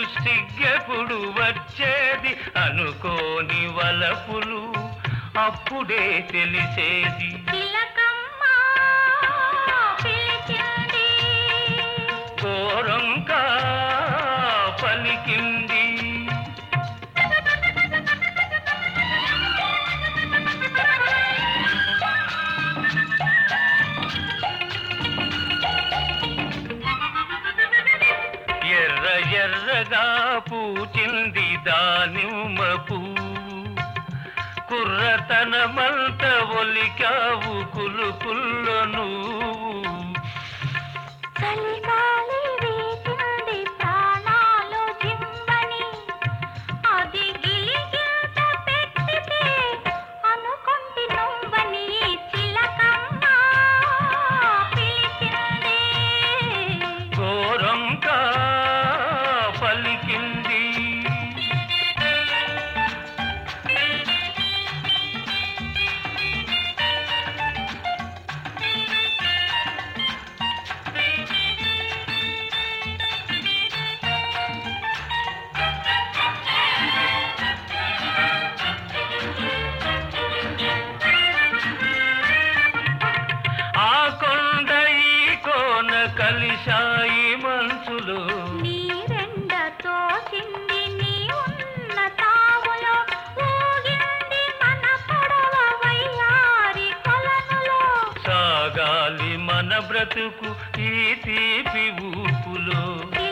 సిగ్గెప్పుడు వచ్చేది అనుకోని వలపులు అప్పుడే తెలిసేది చిలకమ్మ పిలిచింది ఘోరంగా పలికింది ఎర్ర ఎర్రగా పూచింది దానిమ్మ పువ్వు కుర్రతనమంత ఒలికావు కులుకుల్లో నువ్వు చలిగాలి వీచింది ప్రాణాలు జిమ్మని అది గిలిగిల్త పెట్టితే అనుకుంటి నువ్వని చిలకమ్మ పిలిచింది ఘోరంగా పలికింది ఆ కొండ ఈ కోన కలిశాయి మనసులో నీరెండ తోచింది నీ ఉన్న తావులో ఊగింది మన పడవ వయ్యారి కొలనులో సాగాలి మన బ్రతుకు ఈ తీపి ఊపులో